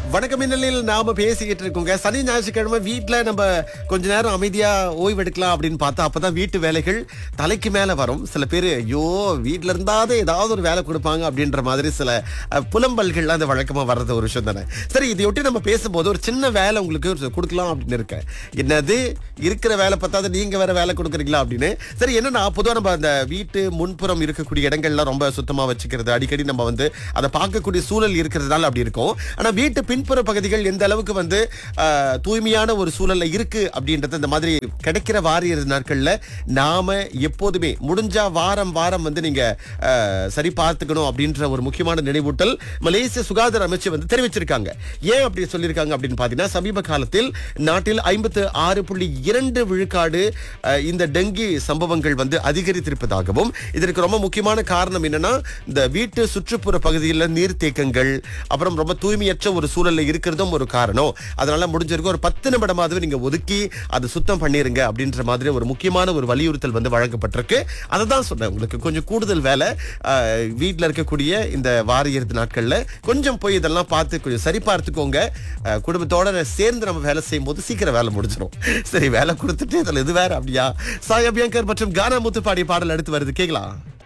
வணக்கம் மின்னலில் நாம பேசிக்கிட்டு இருக்கோங்க சனி ஞாயிற்றுக்கிழமை வீட்ல நம்ம கொஞ்ச நேரம் அமைதியா ஓய்வெடுக்கலாம் அப்படின்னு பார்த்தா அப்பதான் வீட்டு வேலைகள் தலைக்கு மேல வரும் சில பேர் ஐயோ வீட்ல இருந்தாதே ஏதாவது ஒரு வேலை கொடுப்பாங்க அப்படின்ற மாதிரி சில அஹ், புலம்பல்கள் அந்த வழக்கமா வர்றது ஒரு விஷயம் தானே சரி இதையொட்டி நம்ம பேசும்போது ஒரு சின்ன வேலை உங்களுக்கு ஒரு கொடுக்கலாம் அப்படின்னு இருக்கேன் என்னது இருக்கிற வேலை பார்த்தாது நீங்க வேற வேலை கொடுக்குறீங்களா அப்படின்னு சரி என்னன்னா பொதுவா நம்ம அந்த வீட்டு முன்புறம் இருக்கக்கூடிய இடங்கள்லாம் ரொம்ப சுத்தமா வச்சுக்கிறது அடிக்கடி நம்ம வந்து அதை பார்க்கக்கூடிய சூழல் இருக்கிறதுனால அப்படி இருக்கும் ஆனா வீட்டு பின்புற பகுதிகள் எந்த அளவுக்கு வந்து ஆஹ், தூய்மையான ஒரு சூழல்ல இருக்கு அப்படின்றது இந்த மாதிரி கிடைக்கிற வாரிய நாட்கள்ல நாம எப்போதுமே முடிஞ்சா வாரம் வாரம் வந்து நீங்க ஆஹ், சரி பார்த்துக்கணும் அப்படின்ற ஒரு முக்கியமான நினைவூட்டல் மலேசிய சுகாதார அமைச்சு வந்து தெரிவிச்சிருக்காங்க ஏன் அப்படி சொல்லியிருக்காங்க அப்படின்னு பாத்தீங்கன்னா சமீப காலத்தில் நாட்டில் ஐம்பத்து ஆறு புள்ளி இரண்டு விழுக்காடு ஆஹ், இந்த டெங்கி சம்பவங்கள் வந்து அதிகரித்திருப்பதாகவும் இதற்கு ரொம்ப முக்கியமான காரணம் என்னன்னா இந்த வீட்டு சுற்றுப்புற பகுதியில் நீர்த்தேக்கங்கள் அப்புறம் ரொம்ப தூய்மையற்ற ஒரு சூழல்ல இருக்கிறதும் ஒரு காரணம் அதனால முடிஞ்சிருக்கும் ஒரு பத்து நிமிடமாவது நீங்க ஒதுக்கி அதை சுத்தம் பண்ணிருங்க அப்படின்ற மாதிரி ஒரு முக்கியமான ஒரு வலியுறுத்தல் வந்து வழங்கப்பட்டிருக்கு அதை தான் சொன்னேன் உங்களுக்கு கொஞ்சம் கூடுதல் வேலை ஆஹ், வீட்ல இருக்கக்கூடிய இந்த வார இறுதி நாட்கள்ல கொஞ்சம் போய் இதெல்லாம் பார்த்து கொஞ்சம் சரி பார்த்துக்கோங்க ஆஹ், குடும்பத்தோட சேர்ந்து நம்ம வேலை செய்யும் போது சீக்கிரம் வேலை முடிஞ்சிடும் சரி வேலை கொடுத்துட்டு இதுல இது வேற அப்படியா சாய் அபியங்கர் மற்றும் கானா முத்து பாடிய பாடல் அடுத்து வருது கேக்கலாம்